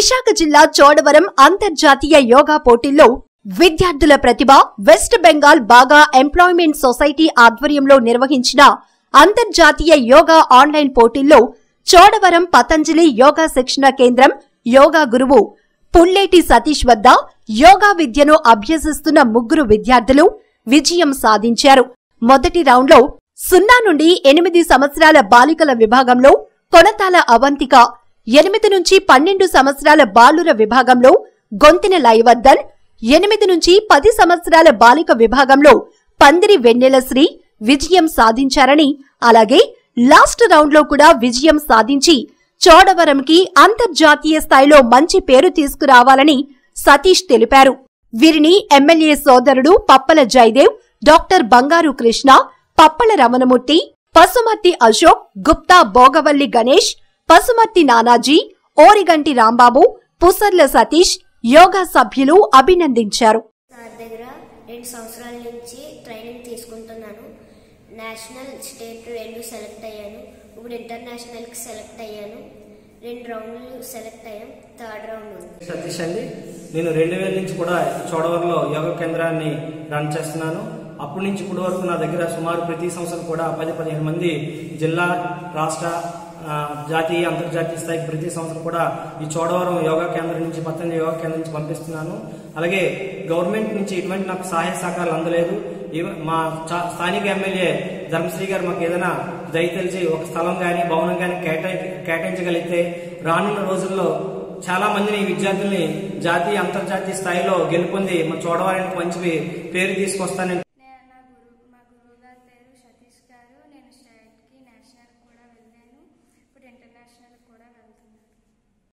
విశాఖ జిల్లా చోడవరం అంతర్జాతీయ యోగా పోటీల్లో విద్యార్థుల ప్రతిభ వెస్ట్ బెంగాల్ బాగా ఎంప్లాయ్మెంట్ సొసైటీ ఆధ్వర్యంలో నిర్వహించిన అంతర్జాతీయ యోగా ఆన్లైన్ పోటీల్లో చోడవరం పతంజలి యోగా శిక్షణ కేంద్రం యోగా గురువు పుల్లేటి సతీష్ వద్ద యోగా విద్యను అభ్యసిస్తున్న ముగ్గురు విద్యార్థులు విజయం సాధించారు మొదటి రౌండ్లో సున్నా నుండి ఎనిమిది సంవత్సరాల బాలికల విభాగంలో కొనతాల అవంతిక ఎనిమిది నుంచి పన్నెండు సంవత్సరాల బాలుర విభాగంలో గొంతిన లైవర్ధన్ ఎనిమిది నుంచి పది సంవత్సరాల బాలిక విభాగంలో పందిరి వెన్నెలశ్రీ విజయం సాధించారని అలాగే లాస్ట్ రౌండ్లో కూడా విజయం సాధించి చోడవరంకి అంతర్జాతీయ స్థాయిలో మంచి పేరు తీసుకురావాలని సతీష్ తెలిపారు వీరిని ఎమ్మెల్యే సోదరుడు పప్పల జయదేవ్ డాక్టర్ బంగారు కృష్ణ పప్పల రమణమూర్తి పసుమర్తి అశోక్ గుప్తా భోగవల్లి గణేష్ పసుమర్తి నానాజీ ఓరిగంటి రాంబాబు పుసర్ల సతీష్ యోగా సభ్యులు అభినందించారు సార్ దగ్గర రెండు సంవత్సరాల నుంచి ట్రైనింగ్ తీసుకుంటున్నాను నేషనల్ స్టేట్ రెండు సెలెక్ట్ అయ్యాను ఇప్పుడు ఇంటర్నేషనల్కి సెలెక్ట్ అయ్యాను రెండు రౌండ్లు సెలెక్ట్ అయ్యాను థర్డ్ రౌండ్ ఉంది సతీష్ అండి నేను రెండు వేల నుంచి కూడా చోడవరంలో యోగా కేంద్రాన్ని రన్ చేస్తున్నాను అప్పటి నుంచి ఇప్పటి వరకు నా దగ్గర సుమారు ప్రతి సంవత్సరం కూడా పది పదిహేను మంది జిల్లా రాష్ట్ర ఆ, జాతీయ అంతర్జాతీయ స్థాయికి ప్రతి సంవత్సరం కూడా ఈ చోడవరం యోగా కేంద్రం నుంచి పతంజలి యోగా కేంద్రం నుంచి పంపిస్తున్నాను అలాగే గవర్నమెంట్ నుంచి ఎటువంటి నాకు సహాయ సహకారాలు అందలేదు ఈవ- మా చా- స్థానిక ఎమ్మెల్యే ధర్మశ్రీ గారు మాకు ఏదైనా దయ తెలిసి ఒక స్థలం కానీ భవనం కానీ కేటాయి కేటాయించగలిగితే రానున్న రోజుల్లో చాలా మందిని విద్యార్థుల్ని జాతీయ అంతర్జాతీయ స్థాయిలో గెలుపొంది మా చోడవరానికి మంచి పేరు తీసుకొస్తానని నేను నా గురువు మా గురువు గారి పేరు సతీష్ గారు నేను స్టేట్కి నేషనల్ కూడా వెళ్ళాను ఇప్పుడు ఇంటర్నేషనల్ కూడా వెళ్తున్నాను